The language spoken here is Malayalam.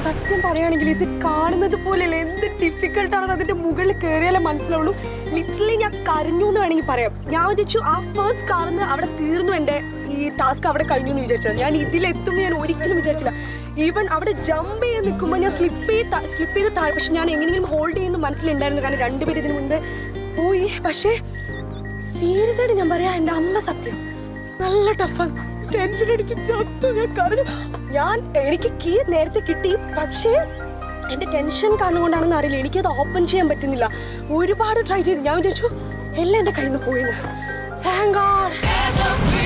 സത്യം പറയുകയാണെങ്കിൽ ഇത് കാണുന്നത് പോലെയല്ല എന്ത് ഡിഫിക്കൽട്ട് ആണെന്ന് അതിന്റെ മുകളിൽ കയറിയാലേ മനസ്സിലാവുള്ളൂ ലിറ്ററലി ഞാൻ കരഞ്ഞു എന്ന് വേണമെങ്കിൽ പറയാം ഞാൻ വിചാരിച്ചു ആ ഫസ്റ്റ് കാർന്ന് അവിടെ തീർന്നു എൻ്റെ ഈ ടാസ്ക് അവിടെ കഴിഞ്ഞു എന്ന് വിചാരിച്ചത് ഞാൻ ഇതിലെത്തും എന്ന് ഞാൻ ഒരിക്കലും വിചാരിച്ചില്ല ഈവൻ അവിടെ ജമ്പ് ചെയ്ത് നിൽക്കുമ്പോൾ ഞാൻ സ്ലിപ്പ് ചെയ്ത് സ്ലിപ്പ് ചെയ്ത് താഴെ പക്ഷെ ഞാൻ എങ്ങനെയെങ്കിലും ഹോൾഡ് ചെയ്യുന്ന മനസ്സിലുണ്ടായിരുന്നു കാരണം രണ്ടുപേരും ഇതിനു മുൻപ് പോയി പക്ഷേ സീരിയസ് ആയിട്ട് ഞാൻ പറയാം എൻ്റെ അമ്മ സത്യം നല്ല ടഫാണ് ടെൻഷൻ അടിച്ച് ചത്തു ഞാൻ കരഞ്ഞു ഞാൻ എനിക്ക് കീ നേരത്തെ കിട്ടി പക്ഷേ എൻ്റെ ടെൻഷൻ കാണുകൊണ്ടാണെന്ന് അറിയില്ല എനിക്കത് ഓപ്പൺ ചെയ്യാൻ പറ്റുന്നില്ല ഒരുപാട് ട്രൈ ചെയ്തു ഞാൻ വിചാരിച്ചു എല്ലാം എൻ്റെ കയ്യിൽ നിന്ന് പോയിന്ന് താങ്ക് ഗോഡ്